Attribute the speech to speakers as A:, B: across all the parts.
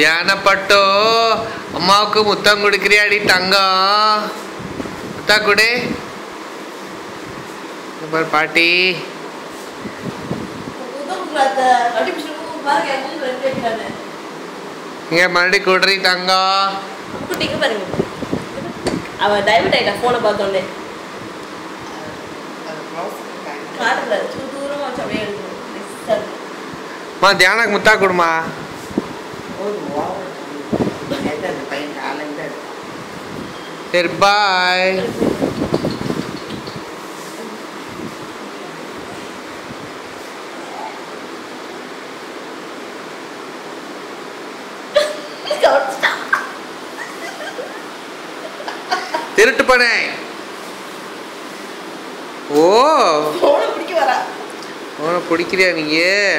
A: தியானப்பட்டோ அம்மாவுக்கு முத்தம் கொடுக்குறியாடி தங்கம் முத்தா கொடு இங்க பாரு பாட்டி இங்க மறுபடியும் கொடுறி தங்கம்
B: குட்டிக்கு பாருங்க அவன் டைவர்ட் ஆயிட்டா போனை பார்த்தோன்னே காட்டுல சு தூரமா வச்சு அப்படியே எடுக்கணும் Next time.
A: மா தியானக்கு முத்தா கொடுமா சரி பாய்
B: கவனிச்சிட்டான்.
A: திருட்டு பண்ணே ஓ
B: போனை பிடிக்க வரா
A: அவனை பிடிக்கிறியா நீங்க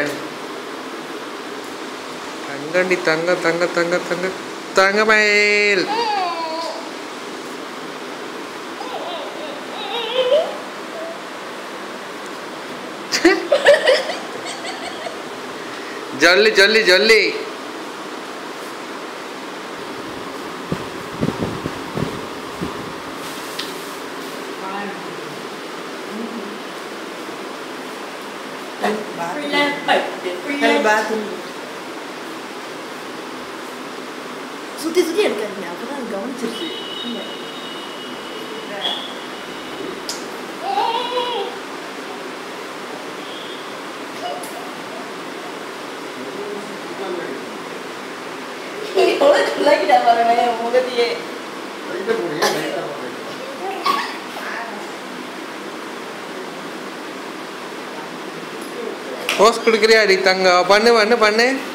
A: தங்கண்டி தங்க தங்க தங்க தங்க தங்க மயில் ஜல்லி ஜல்லி ஜல்லி
B: பிள்ளை பட்டு பிள்ளை சுத்தி சுத்தி எடுக்காதீங்க அப்பதான் கவனிச்சிருச்சு எவ்வளவு குள்ளாக்கிட்டா பாருங்க என் முகத்தையே
A: போஸ் கொடுக்குறியாடி தங்கம் பண்ணு பண்ணு பண்ணு